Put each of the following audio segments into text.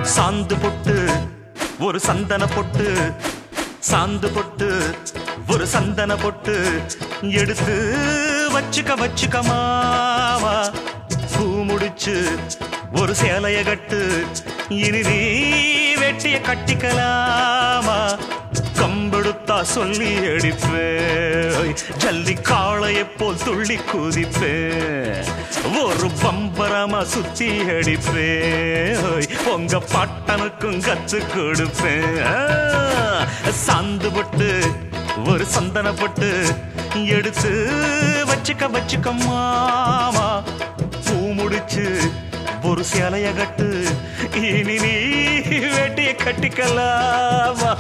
சாந்து பொட்டு ஒரு சந்தன பொட்டு சாந்து பொட்டு ஒரு சந்தன பொட்டு எடுத்து வச்சுக்க வச்சுக்க மாவா பூ முடிச்சு ஒரு சேலைய கட்டு இனி நீ வெட்டிய கட்டிக்கலாமா கம்பெடுத்தா சொல்லி அடிப்பேன் ஜல்லி காளையை போல் துள்ளி குதிப்பேன் ஒரு பம்பரமா சுத்தி அடிப்பேன் உங்க பட்டனுக்கும் கத்து கொடுப்பேன் ஆ, சாந்து போட்டு ஒரு சந்தன போட்டு எடுத்து வச்சுக்க வச்சுக்க மாமா பூ முடிச்சு ஒரு சேலைய கட்டு இனி நீ வேட்டிய கட்டிக்கலாமா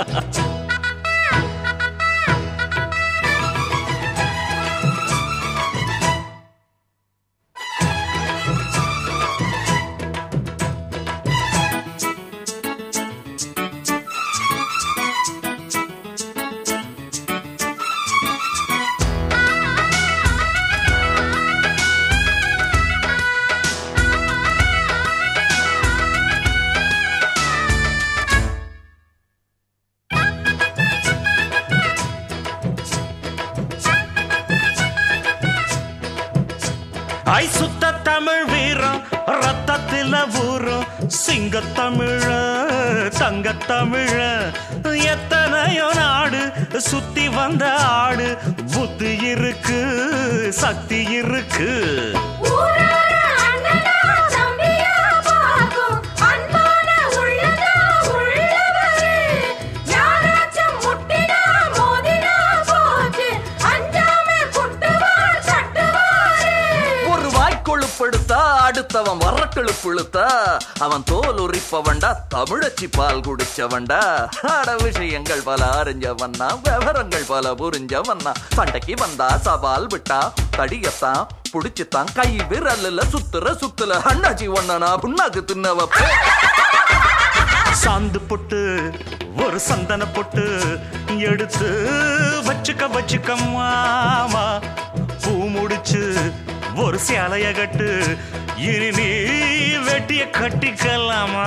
ஐ சுத்த தமிழ் வீரம் ரத்தத்தில ஊரும் சிங்க தமிழ தங்க தமிழ எத்தனையோ நாடு சுத்தி வந்த ஆடு புத்தி இருக்கு சக்தி இருக்கு ஊரார அண்ணனா தம்பியா பார்க்கும் அன்பான உள்ளதா உள்ளவரே யாராச்சும் முட்டினா மோதினா போச்சு அஞ்சாமே குட்டுவார் தட்டுவாரே ஒரு வாய்க்கொழுப்படுத்தா அடுத்தவன் வரக்கெழுப்புழுத்தா அவன் தோல் உரிப்பவன்டா தமிழச்சி பால் குடிச்சவன்டா அட விஷயங்கள் பல அறிஞ்சவன்னா விவரங்கள் பல புரிஞ்சவன்னா சண்டைக்கு வந்தா சவால் விட்டா தடியத்தான் புடிச்சுத்தான் கை விரல்ல சுத்துற சுத்துல அண்ணாச்சி ஒண்ணனா புண்ணாக்கு தின்னவ சாந்து பொட்டு ஒரு சந்தன பொட்டு எடுத்து வச்சுக்க வச்சுக்க மாமா பூ முடிச்சு ஒரு சேலைய கட்டு இனி நீ வெட்டிய கட்டிக்கலாமா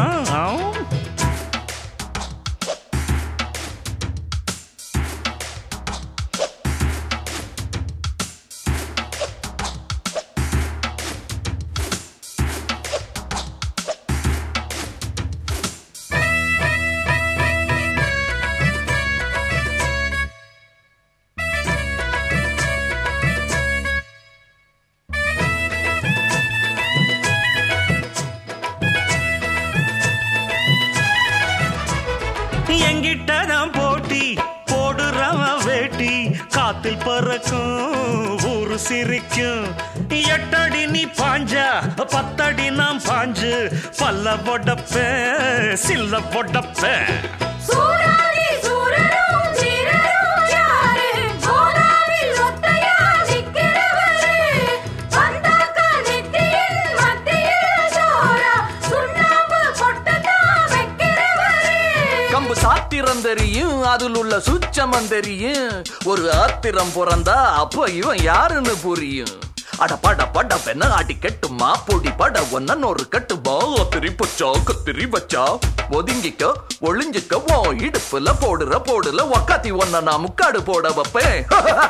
எங்கிட்ட தான் போட்டி போடுறவன் வேட்டி காத்தில் பறக்கும் ஊரு சிரிக்கும் எட்டடி நீ பாஞ்சா பத்தடி நான் பாஞ்சு பல்ல பொடப்பேன் சில்ல பொடப்பேன் சூராதி சூரரும் வீரரும் யாரு கோதாவில் ஒத்தையா நிக்கிறவரே வந்தாக்கா நெத்தியின் மத்தியில் சோரா சுண்ணாம்பு பொட்டத்தான் வைக்கிறவரே கம்பு சாத்திரம் தெரியும் அதில் உள்ள சூச்சமம் தெரியும் ஒரு ஆத்திரம் பிறந்தா அப்ப இவன் யாருன்னு புரியும் அட பட பட பெண்ண ஆட்டி கெட்டுமா பொடி பட ஒன்னன் ஒரு கட்டுமா ஒத்திரி பச்சா கத்திரி வச்சா ஒதுங்கிக்க ஒளிஞ்சிக்க ஓ இடுப்புல போடுற போடுல ஒக்காத்தி ஒன்ன நான் முக்காடு போட வைப்பேன்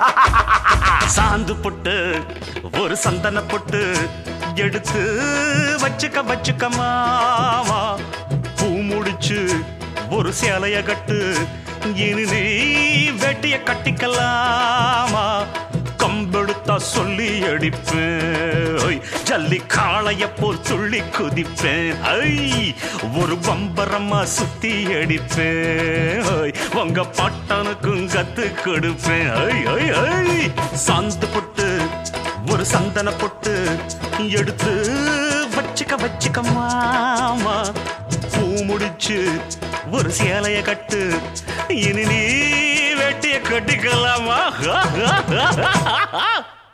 சாந்து பொட்டு ஒரு சந்தன பொட்டு எடுத்து வச்சுக்க வச்சுக்க மாமா பூ முடிச்சு ஒரு சேலைய கட்டு இனி நீ வெட்டிய கட்டிக்கலாமா கம்பெடுத்தா சொல்லி அடிப்பேன் ஐ, ஜல்லி காளைய போல் துள்ளி குதிப்பேன் ஐ ஒரு பம்பரமா சுத்தி அடிப்பேன் ஐ, உங்க பட்டனுக்கும் கத்து கொடுப்பேன் ஐ ஐ ஐ சாந்து பொட்டு ஒரு சந்தன பொட்டு எடுத்து வச்சுக்க வச்சுக்க மாமா பூ முடிச்சு ஒரு சேலைய கட்டு இனி நீ வெட்டிய கட்டிக்கலாமா